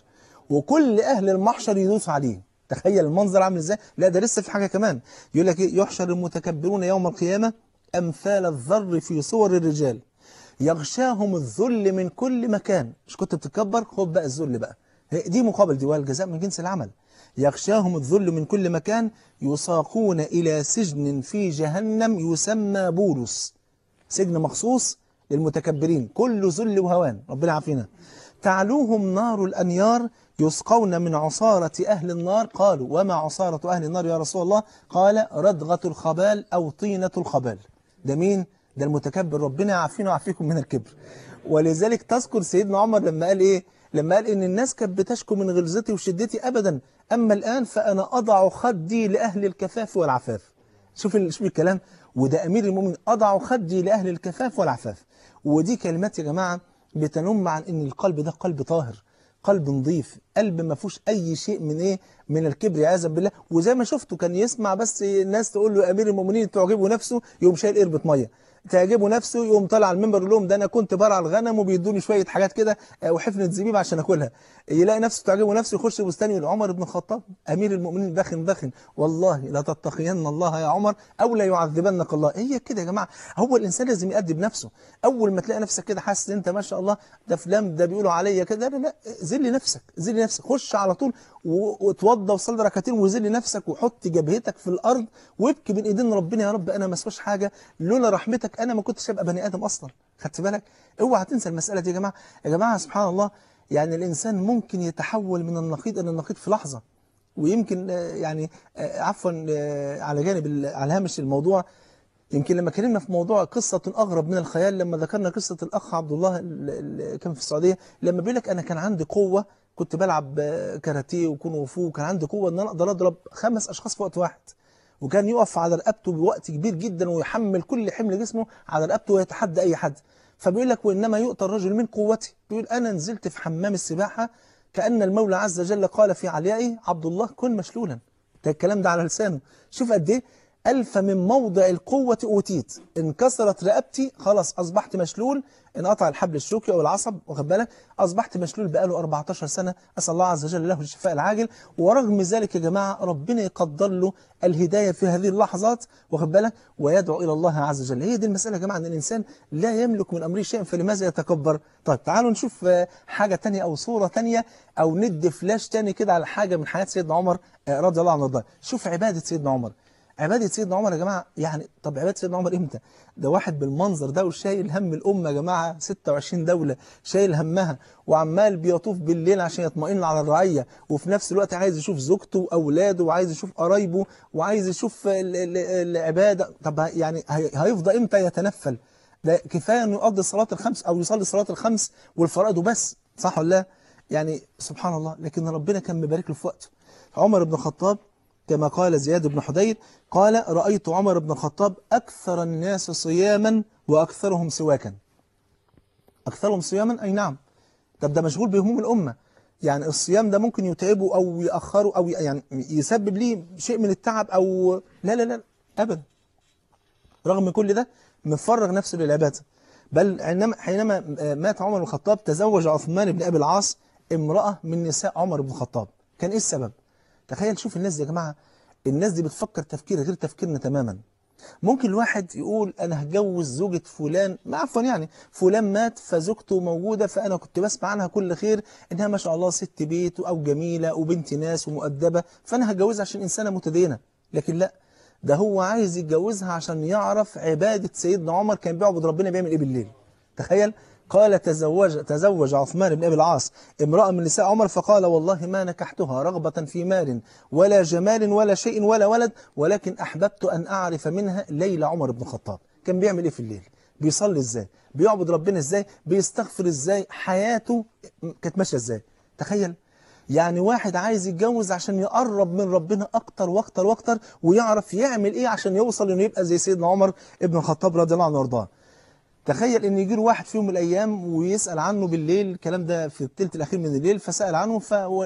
وكل أهل المحشر يدوس عليه تخيل المنظر عامل ازاي لا ده لسه في حاجة كمان يقول لك إيه؟ يحشر المتكبرون يوم القيامة أمثال الذر في صور الرجال يغشاهم الذل من كل مكان مش كنت بتتكبر خد بقى الذل بقى دي مقابل دي والجزاء من جنس العمل يغشاهم الذل من كل مكان يساقون إلى سجن في جهنم يسمى بولس سجن مخصوص للمتكبرين كله ذل وهوان ربنا عافينا تعلوهم نار الأنيار يسقون من عصارة أهل النار قالوا وما عصارة أهل النار يا رسول الله قال ردغة الخبال أو طينة الخبال ده مين؟ ده المتكبر ربنا يعافينا ويعافيكم من الكبر ولذلك تذكر سيدنا عمر لما قال ايه لما قال ان الناس كانت بتشكو من غلظتي وشدتي ابدا اما الان فانا اضع خدي لاهل الكفاف والعفاف شوف ال... شوف الكلام وده امير المؤمنين اضع خدي لاهل الكفاف والعفاف ودي كلمات يا جماعه بتنم عن ان القلب ده قلب طاهر قلب نظيف قلب ما فيهوش اي شيء من ايه من الكبر عياذا بالله وزي ما شفتوا كان يسمع بس الناس تقول له يا امير المؤمنين تعجبه نفسه يقوم شايل قربة ميه تعجبه نفسه يقوم طالع على المنبر يقول لهم ده انا كنت برع الغنم وبيدوني شويه حاجات كده وحفنه زبيب عشان اكلها يلاقي نفسه تعجبه نفسه يخش بستان يقول عمر بن الخطاب امير المؤمنين بخن بخن والله لا تتقين الله يا عمر او لا يعذبنك الله هي كده يا جماعه هو الانسان لازم يأدب نفسه اول ما تلاقي نفسك كده حاسس انت ما شاء الله ده فلان ده بيقولوا عليا كده لا لا ذل نفسك ذل نفسك خش على طول واتوضى وصلي ركعتين وذل نفسك وحط جبهتك في الارض وابكي بين ايدين ربنا يا رب انا ما اسواش حاجه لولا رحمتك انا ما كنتش ابقى بني ادم اصلا خدت بالك اوعى تنسى المساله دي يا جماعه يا جماعه سبحان الله يعني الانسان ممكن يتحول من النقيض الى النقيض في لحظه ويمكن آه، يعني آه، عفوا آه، على جانب ال- على هامش الموضوع يمكن لما اتكلمنا في موضوع قصة أغرب من الخيال لما ذكرنا قصة الأخ عبد الله اللي كان في السعودية لما بيقول لك أنا كان عندي قوة كنت بلعب آه، كاراتيه وكونغ فو وكان عندي قوة إن أنا أقدر أضرب خمس أشخاص في وقت واحد وكان يقف على رقبته بوقت كبير جدا ويحمل كل حمل جسمه على رقبته ويتحدى أي حد فبيقول لك وإنما يؤتى الرجل من قوتي بيقول أنا نزلت في حمام السباحة كأن المولى عز وجل قال في عليائه عبد الله كن مشلولا ده الكلام ده على لسانه شوف قد ايه ألف من موضع القوة أوتيت انكسرت رقبتي خلاص أصبحت مشلول انقطع الحبل الشوكي أو العصب واخد بالك أصبحت مشلول بقاله 14 سنة أسأل الله عز وجل له الشفاء العاجل ورغم ذلك يا جماعة ربنا يقدر له الهداية في هذه اللحظات واخد بالك ويدعو إلى الله عز وجل هي دي المسألة يا جماعة أن الإنسان لا يملك من أمره شيئا فلماذا يتكبر طيب تعالوا نشوف آه، حاجة تانية أو صورة تانية أو ندي فلاش تاني كده على حاجة من حياة سيدنا عمر آه، رضي الله عنه وارضاه شوف عبادة سيدنا عمر عبادة سيدنا عمر يا جماعة يعني طب عبادة سيدنا عمر امتى ده واحد بالمنظر ده وشايل هم الأمة يا جماعة 26 دولة شايل همها وعمال بيطوف بالليل عشان يطمئن على الرعية وفي نفس الوقت عايز يشوف زوجته وأولاده وعايز يشوف قرايبه وعايز يشوف ال- ال- العبادة طب يعني هي- هيفضى امتى يتنفل ده كفاية انه يقضي الصلاة الخمس او يصلي الصلاة الخمس والفرائض وبس صح ولا لا يعني سبحان الله لكن ربنا كان مبارك له في وقته عمر بن الخطاب كما قال زياد بن حدير قال رأيت عمر بن الخطاب أكثر الناس صياما وأكثرهم سواكا أكثرهم صياما أي نعم طب ده مشغول بهموم الأمة يعني الصيام ده ممكن يتعبه أو يأخره أو يعني يسبب ليه شيء من التعب أو لا لا لا أبدا رغم كل ده مفرغ نفسه للعبادة بل عندما حينما مات عمر بن الخطاب تزوج عثمان بن أبي العاص امرأة من نساء عمر بن الخطاب كان إيه السبب؟ تخيل شوف الناس دي يا جماعة الناس دي بتفكر تفكير غير تفكيرنا تماما ممكن الواحد يقول أنا هتجوز زوجة فلان ما عفوا يعني فلان مات فزوجته موجودة فأنا كنت بسمع عنها كل خير إنها ما شاء الله ست بيت أو جميلة وبنت ناس ومؤدبة فأنا هتجوزها عشان إنسانة متدينة لكن لا ده هو عايز يتجوزها عشان يعرف عبادة سيدنا عمر كان بيعبد ربنا بيعمل إيه بالليل تخيل قال تزوج تزوج عثمان بن ابي العاص امراه من نساء عمر فقال والله ما نكحتها رغبه في مال ولا جمال ولا شيء ولا ولد ولكن احببت ان اعرف منها ليلى عمر بن الخطاب كان بيعمل ايه في الليل بيصلي ازاي بيعبد ربنا ازاي بيستغفر ازاي حياته كانت ماشيه ازاي تخيل يعني واحد عايز يتجوز عشان يقرب من ربنا اكتر واكتر واكتر ويعرف يعمل ايه عشان يوصل انه يبقى زي سيدنا عمر ابن الخطاب رضي الله عنه وارضاه تخيل ان يجي له واحد في يوم من الايام ويسال عنه بالليل الكلام ده في الثلث الاخير من الليل فسال عنه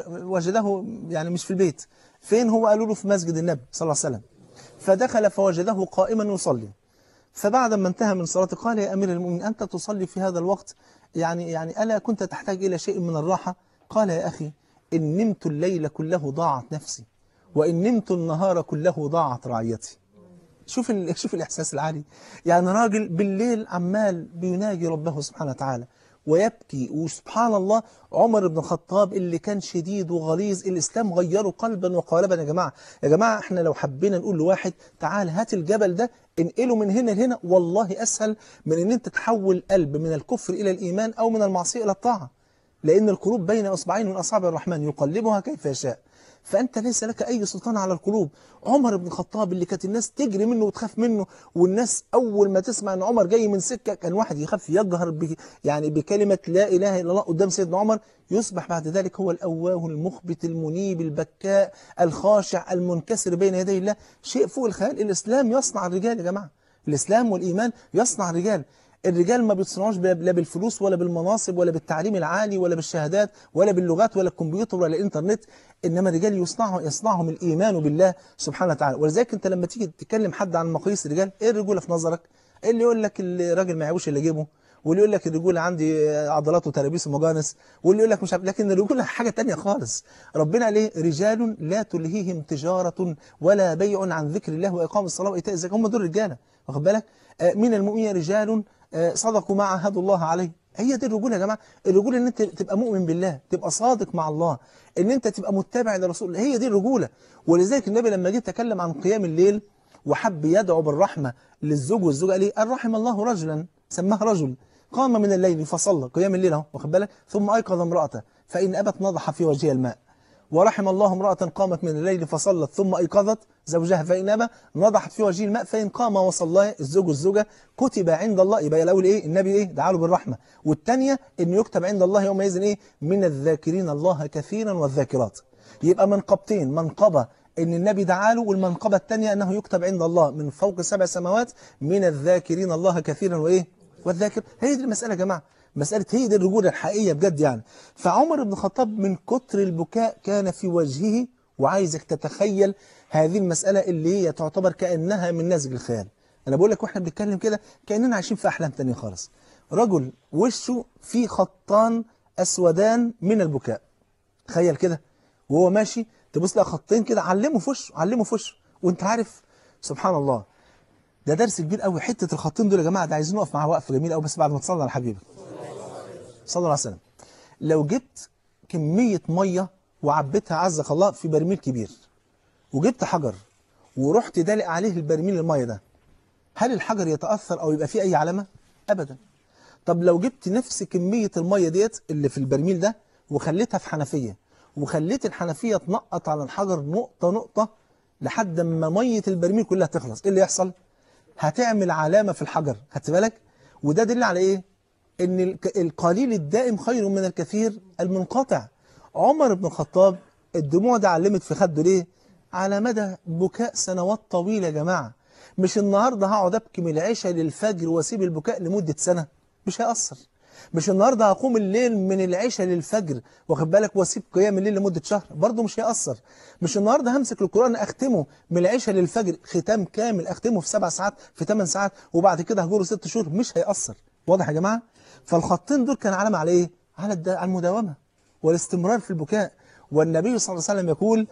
فوجده يعني مش في البيت فين هو قالوا له في مسجد النبي صلى الله عليه وسلم فدخل فوجده قائما يصلي فبعد ما انتهى من صلاته قال يا امير المؤمنين انت تصلي في هذا الوقت يعني يعني الا كنت تحتاج الى شيء من الراحه قال يا اخي ان نمت الليل كله ضاعت نفسي وان نمت النهار كله ضاعت رعيتي شوف ال... شوف الإحساس العالي يعني راجل بالليل عمال بيناجي ربه سبحانه وتعالى ويبكي وسبحان الله عمر بن الخطاب اللي كان شديد وغليظ الإسلام غيره قلبا وقالبا يا جماعة يا جماعة احنا لو حبينا نقول لواحد تعال هات الجبل ده انقله من هنا لهنا والله أسهل من ان انت تحول قلب من الكفر إلى الإيمان أو من المعصية إلى الطاعة لأن القلوب بين أصبعين من أصابع الرحمن يقلبها كيف يشاء فأنت ليس لك أي سلطان على القلوب عمر بن الخطاب اللي كانت الناس تجري منه وتخاف منه والناس أول ما تسمع أن عمر جاي من سكة كان واحد يخاف يجهر ب يعني بكلمة لا إله إلا الله قدام سيدنا عمر يصبح بعد ذلك هو الأواه المخبت المنيب البكاء الخاشع المنكسر بين يدي الله شيء فوق الخيال الإسلام يصنع الرجال يا جماعة الإسلام والإيمان يصنع الرجال الرجال ما بيتصنعوش لا بالفلوس ولا بالمناصب ولا بالتعليم العالي ولا بالشهادات ولا باللغات ولا الكمبيوتر ولا الانترنت انما الرجال يصنعهم يصنعهم الايمان بالله سبحانه وتعالى ولذلك انت لما تيجي تتكلم حد عن مقاييس الرجال ايه الرجوله في نظرك اللي يقول لك الراجل ما يعوش اللي جيبه واللي يقول لك الرجوله عندي عضلات وترابيس ومجانس واللي يقول لك مش عارف لكن الرجوله حاجه تانية خالص ربنا ليه رجال لا تلهيهم تجاره ولا بيع عن ذكر الله واقام الصلاه وايتاء الزكاه هم دول رجاله واخد بالك من المؤمنين رجال صدقوا ما عهدوا الله عليه هي دي الرجوله يا جماعه الرجوله ان انت تبقى مؤمن بالله تبقى صادق مع الله ان انت تبقى متبع لرسول الله هي دي الرجوله ولذلك النبي لما جه يتكلم عن قيام الليل وحب يدعو بالرحمه للزوج والزوجه قال ايه الرحم الله رجلا سماه رجل قام من الليل فصلى قيام الليل اهو واخد بالك ثم ايقظ امراته فان ابت نضح في وجهها الماء ورحم الله امرأة قامت من الليل فصلت ثم أيقظت زوجها فإن أبى نضحت في وجهه الماء فإن قام وصلى الزوج والزوجة كتب عند الله يبقى الأول إيه النبي إيه دعا له بالرحمة والثانية إنه يكتب عند الله يومئذ إيه من الذاكرين الله كثيرا والذاكرات يبقى منقبتين منقبة ان النبي دعا له والمنقبه الثانيه انه يكتب عند الله من فوق سبع سماوات من الذاكرين الله كثيرا وايه والذاكر هي دي المساله يا جماعه مساله هي دي الرجوله الحقيقيه بجد يعني فعمر بن الخطاب من كتر البكاء كان في وجهه وعايزك تتخيل هذه المساله اللي هي تعتبر كانها من نسج الخيال انا بقول لك واحنا بنتكلم كده كاننا عايشين في احلام تانية خالص رجل وشه فيه خطان اسودان من البكاء تخيل كده وهو ماشي تبص لها خطين كده علمه في وشه علمه في وشه وانت عارف سبحان الله ده درس كبير قوي حته الخطين دول يا جماعه ده عايزين نقف معاه وقفه جميله قوي بس بعد ما تصلي على حبيبك صلى الله عليه وسلم لو جبت كميه ميه وعبيتها عزك الله في برميل كبير وجبت حجر ورحت دالق عليه البرميل الميه ده هل الحجر يتاثر او يبقى فيه اي علامه ابدا طب لو جبت نفس كميه الميه ديت اللي في البرميل ده وخليتها في حنفيه وخليت الحنفية تنقط على الحجر نقطة نقطة لحد ما مية البرميل كلها تخلص ايه اللي يحصل هتعمل علامة في الحجر خدت بالك وده دليل على ايه ان الك- القليل الدائم خير من الكثير المنقطع عمر بن الخطاب الدموع ده علمت في خده ليه على مدى بكاء سنوات طويلة يا جماعة مش النهاردة هقعد ابكي من العشاء للفجر واسيب البكاء لمدة سنة مش هيأثر مش النهارده هقوم الليل من العشاء للفجر واخد بالك واسيب قيام الليل لمده شهر برضه مش هيأثر مش النهارده همسك القرآن اختمه من العشاء للفجر ختام كامل اختمه في سبع ساعات في ثمان ساعات وبعد كده هجره ست شهور مش هيأثر واضح يا جماعه فالخطين دول كان علامه على ايه على الد- على المداومه والاستمرار في البكاء والنبي صلى الله عليه وسلم يقول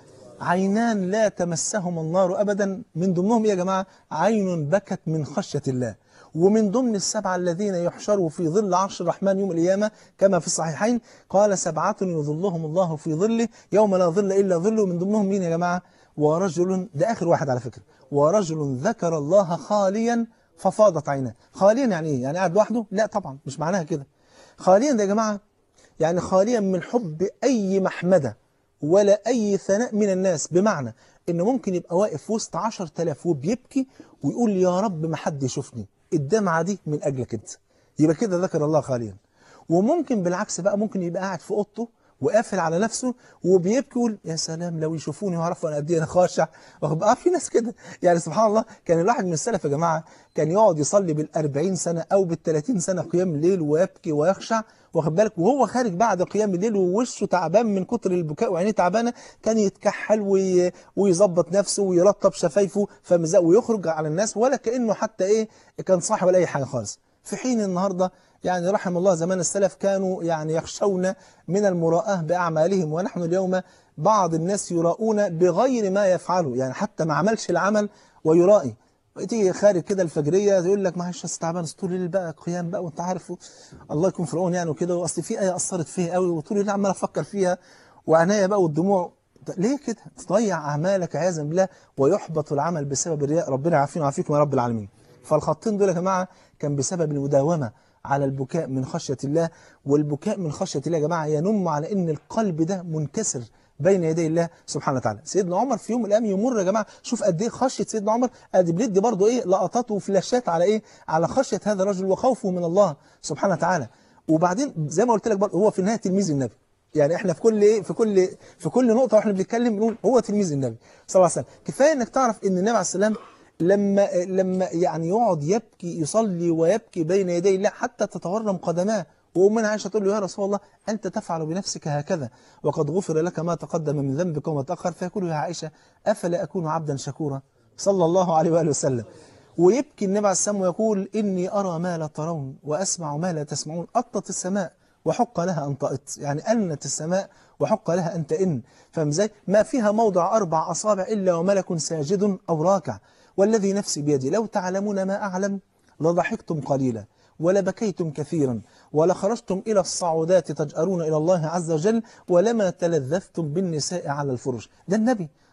عينان لا تمسهما النار ابدا من ضمنهم إيه يا جماعه عين بكت من خشيه الله ومن ضمن السبعة الذين يحشروا في ظل عرش الرحمن يوم القيامة كما في الصحيحين قال سبعة يظلهم الله في ظله يوم لا ظل إلا ظله من ضمنهم مين يا جماعة ورجل ده آخر واحد على فكرة ورجل ذكر الله خاليا ففاضت عيناه خاليا يعني إيه يعني قاعد لوحده لا طبعا مش معناها كده خاليا ده يا جماعة يعني خاليا من حب أي محمدة ولا أي ثناء من الناس بمعنى إنه ممكن يبقى واقف وسط 10000 وبيبكي ويقول يا رب ما حد يشوفني الدمعة دي من أجلك أنت يبقى كده ذكر الله خاليا وممكن بالعكس بقى ممكن يبقى قاعد في أوضته وقافل على نفسه وبيبكي يقول يا سلام لو يشوفوني ويعرفوا انا قد ايه انا خاشع واخد بقى في ناس كده يعني سبحان الله كان الواحد من السلف يا جماعه كان يقعد يصلي بال40 سنه او بال30 سنه قيام الليل ويبكي ويخشع واخد بالك وهو خارج بعد قيام الليل ووشه تعبان من كتر البكاء وعينيه تعبانه كان يتكحل وي... ويظبط نفسه ويرطب شفايفه فمزق ويخرج على الناس ولا كانه حتى ايه كان صاحي ولا اي حاجه خالص في حين النهارده يعني رحم الله زمان السلف كانوا يعني يخشون من المراءة بأعمالهم ونحن اليوم بعض الناس يراؤون بغير ما يفعلوا يعني حتى ما عملش العمل ويرائي تيجي خارج كده الفجريه يقول لك معلش أصل تعبان أصل طول الليل بقى قيام بقى وانت عارف الله يكون في العون يعني وكده واصل في ايه اثرت فيها قوي وطول الليل عمال افكر فيها وعناية بقى والدموع ليه كده تضيع اعمالك عياذا بالله ويحبط العمل بسبب الرياء ربنا يعافينا ويعافيكم يا رب العالمين فالخطين دول يا جماعه كان بسبب المداومه على البكاء من خشية الله والبكاء من خشية الله يا جماعة ينم على ان القلب ده منكسر بين يدي الله سبحانه وتعالى سيدنا عمر في يوم من الايام يمر يا جماعه شوف قد ايه خشيه سيدنا عمر ادي بندي برضه ايه لقطات وفلاشات على ايه على خشيه هذا الرجل وخوفه من الله سبحانه وتعالى وبعدين زي ما قلت لك برضه هو في النهايه تلميذ النبي يعني احنا في كل ايه في كل في كل نقطه واحنا بنتكلم بنقول هو تلميذ النبي صلى الله عليه وسلم كفايه انك تعرف ان النبي عليه السلام لما لما يعني يقعد يبكي يصلي ويبكي بين يدي الله حتى تتورم قدماه وأمنا عائشة تقول له يا رسول الله أنت تفعل بنفسك هكذا وقد غفر لك ما تقدم من ذنبك وما تأخر فيقول يا عائشة أفلا أكون عبدا شكورا صلى الله عليه وآله وسلم ويبكي النبي عليه السلام ويقول إني أرى ما لا ترون وأسمع ما لا تسمعون أطت السماء وحق لها أن تأط يعني أنت السماء وحق لها أن تئن فاهم ازاي؟ ما فيها موضع أربع أصابع إلا وملك ساجد أو راكع والذي نفسي بيدي لو تعلمون ما أعلم لضحكتم قليلا ولبكيتم كثيرا ولخرجتم إلى الصعودات تجأرون إلى الله عز وجل ولما تلذذتم بالنساء على الفرش ده النبي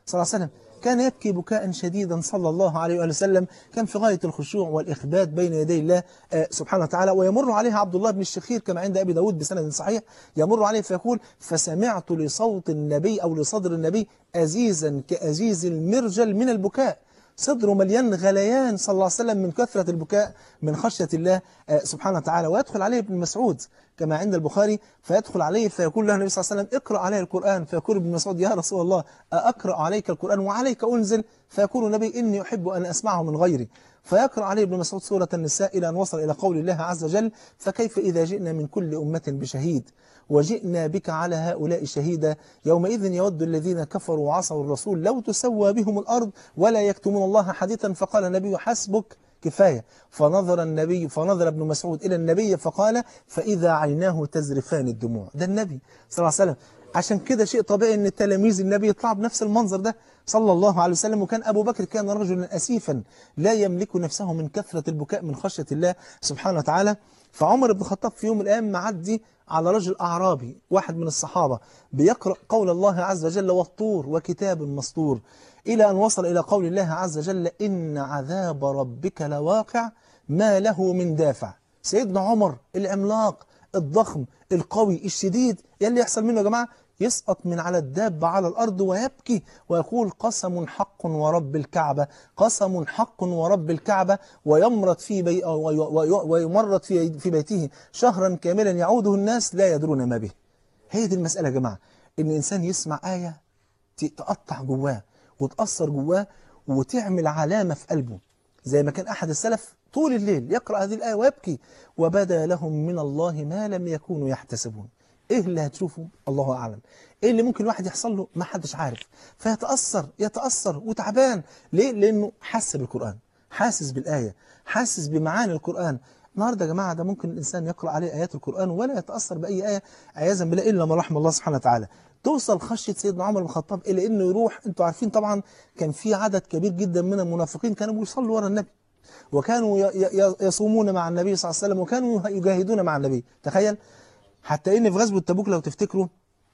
صلى الله عليه وسلم كان يبكي بكاء شديدا صلى الله عليه وآله وسلم كان في غاية الخشوع والإخبات بين يدي الله آه، سبحانه وتعالى ويمر عليه عبد الله بن الشخير كما عند أبي داود بسند صحيح يمر عليه فيقول فسمعت لصوت النبي أو لصدر النبي أزيزا كأزيز المرجل من البكاء صدره مليان غليان صلى الله عليه وسلم من كثرة البكاء من خشية الله آه، سبحانه وتعالى ويدخل عليه ابن مسعود كما عند البخاري فيدخل عليه فيقول له النبي صلى الله عليه وسلم اقرأ عليه القرآن فيقول ابن مسعود يا رسول الله أقرأ عليك القرآن وعليك أنزل فيقول النبي إني أحب أن أسمعه من غيري فيقرأ عليه ابن مسعود سورة النساء إلى أن وصل إلى قول الله عز وجل فكيف إذا جئنا من كل أمة بشهيد وجئنا بك على هؤلاء شهيدا يومئذ يود الذين كفروا وعصوا الرسول لو تسوى بهم الأرض ولا يكتمون الله حديثا فقال النبي حسبك كفاية فنظر النبي فنظر ابن مسعود إلى النبي فقال فإذا عيناه تزرفان الدموع ده النبي صلى الله عليه وسلم عشان كده شيء طبيعي ان تلاميذ النبي يطلعوا بنفس المنظر ده صلى الله عليه وسلم وكان أبو بكر كان رجلا أسيفا لا يملك نفسه من كثرة البكاء من خشية الله سبحانه وتعالى فعمر بن الخطاب في يوم من الأيام معدي على رجل أعرابي واحد من الصحابة بيقرأ قول الله عز وجل والطور وكتاب مسطور إلى أن وصل إلى قول الله عز وجل إن عذاب ربك لواقع ما له من دافع سيدنا عمر العملاق الضخم القوي الشديد يلي يحصل منه يا جماعة يسقط من على الدابة على الأرض ويبكي ويقول قسم حق ورب الكعبة قسم حق ورب الكعبة ويمرض في بي وي- وي- ويمرض في في بيته شهرا كاملا يعوده الناس لا يدرون ما به هي دي المسألة يا جماعة إن إنسان يسمع آية ت- تقطع جواه وتأثر جواه وتعمل علامة في قلبه زي ما كان أحد السلف طول الليل يقرأ هذه الآية ويبكي وبدا لهم من الله ما لم يكونوا يحتسبون إيه اللي هتشوفه الله أعلم إيه اللي ممكن الواحد يحصل له ما حدش عارف فيتأثر يتأثر وتعبان ليه؟ لأنه حس بالقرآن حاسس بالآية حاسس بمعاني القرآن النهارده يا جماعة ده ممكن الإنسان يقرأ عليه آيات القرآن ولا يتأثر بأي آية عياذا بالله إلا ما رحم الله سبحانه وتعالى توصل خشية سيدنا عمر بن الخطاب إلى إنه يروح أنتوا عارفين طبعا كان في عدد كبير جدا من المنافقين كانوا بيصلوا ورا النبي وكانوا ي- ي- يصومون مع النبي صلى الله عليه وسلم وكانوا يجاهدون مع النبي تخيل حتى إن في غزوة تبوك لو تفتكروا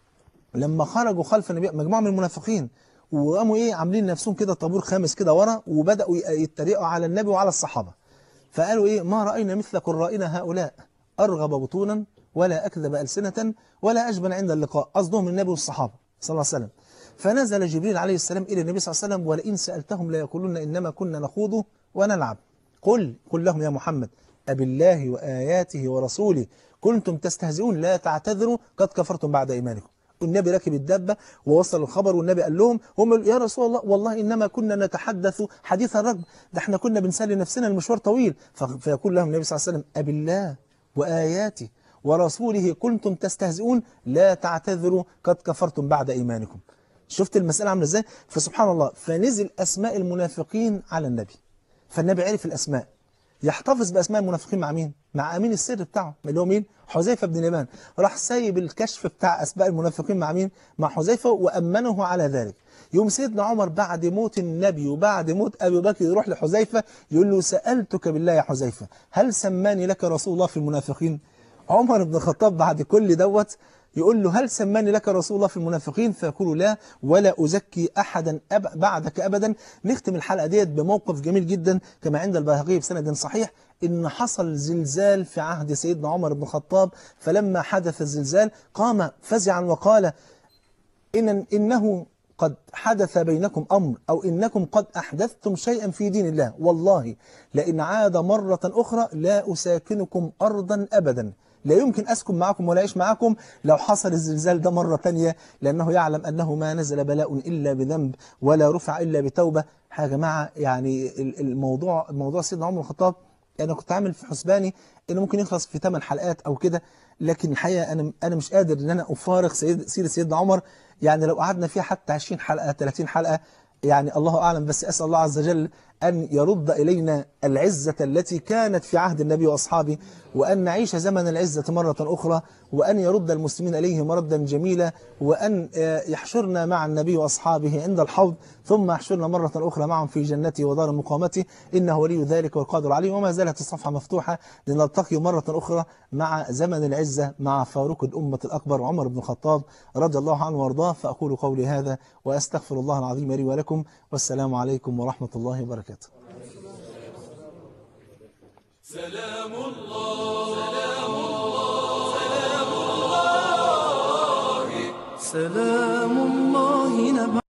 لما خرجوا خلف النبي مجموعة من المنافقين وقاموا ايه عاملين نفسهم كده طابور خامس كده ورا وبدأوا يتريقوا على النبي وعلى الصحابة فقالوا ايه ما رأينا مثل قرائنا هؤلاء أرغب بطونا ولا أكذب ألسنة ولا أجبن عند اللقاء قصدهم النبي والصحابة صلى الله عليه وسلم فنزل جبريل عليه السلام إلى النبي صلى الله عليه وسلم ولئن سألتهم ليقولون إنما كنا نخوض ونلعب قل قل لهم يا محمد أبالله وآياته ورسوله كنتم تستهزئون لا تعتذروا قد كفرتم بعد إيمانكم والنبي ركب الدابة ووصل الخبر والنبي قال لهم هم قالوا يا رسول الله والله إنما كنا نتحدث حديث الرجل ده احنا كنا بنسلي نفسنا المشوار طويل ف- فيقول لهم النبي صلى الله عليه وسلم أبالله وآياته ورسوله كنتم تستهزئون لا تعتذروا قد كفرتم بعد إيمانكم شفت المسألة عاملة ازاي فسبحان الله فنزل أسماء المنافقين على النبي فالنبي عرف الأسماء يحتفظ بأسماء المنافقين مع مين؟ مع أمين السر بتاعه اللي هو مين؟ حذيفة بن اليمان راح سايب الكشف بتاع أسماء المنافقين مع مين؟ مع حذيفة وأمنه على ذلك يوم سيدنا عمر بعد موت النبي وبعد موت أبي بكر يروح لحذيفة يقول له سألتك بالله يا حذيفة هل سماني لك رسول الله في المنافقين؟ عمر بن الخطاب بعد كل دوت يقول له هل سماني لك رسول الله في المنافقين فيقول لا ولا أزكي أحدا أب بعدك أبدا نختم الحلقة ديت بموقف جميل جدا كما عند البيهقي بسند صحيح إن حصل زلزال في عهد سيدنا عمر بن الخطاب فلما حدث الزلزال قام فزعا وقال إن إنه قد حدث بينكم أمر أو إنكم قد أحدثتم شيئا في دين الله والله لئن عاد مرة أخرى لا أساكنكم أرضا أبدا لا يمكن أسكن معكم ولا أعيش معكم لو حصل الزلزال ده مرة تانية لأنه يعلم أنه ما نزل بلاء إلا بذنب ولا رفع إلا بتوبة يا جماعة يعني ال- الموضوع موضوع سيدنا عمر بن الخطاب أنا كنت عامل في حسباني إنه ممكن يخلص في 8 حلقات أو كده لكن الحقيقة أنا أنا مش قادر إن أنا أفارق سيد سيرة سيدنا عمر يعني لو قعدنا فيها حتى 20 حلقة 30 حلقة يعني الله أعلم بس أسأل الله عز وجل أن يرد إلينا العزة التي كانت في عهد النبي وأصحابه وأن نعيش زمن العزة مرة أخرى وأن يرد المسلمين إليه مردا جميلا وأن آه، يحشرنا مع النبي وأصحابه عند الحوض ثم يحشرنا مرة أخرى معهم في جنته ودار مقامته إنه ولي ذلك والقادر عليه وما زالت الصفحة مفتوحة لنلتقي مرة أخرى مع زمن العزة مع فاروق الأمة الأكبر عمر بن الخطاب رضي الله عنه وارضاه فأقول قولي هذا وأستغفر الله العظيم لي ولكم والسلام عليكم ورحمة الله وبركاته سلام الله سلام الله سلام الله سلام الله نبعثه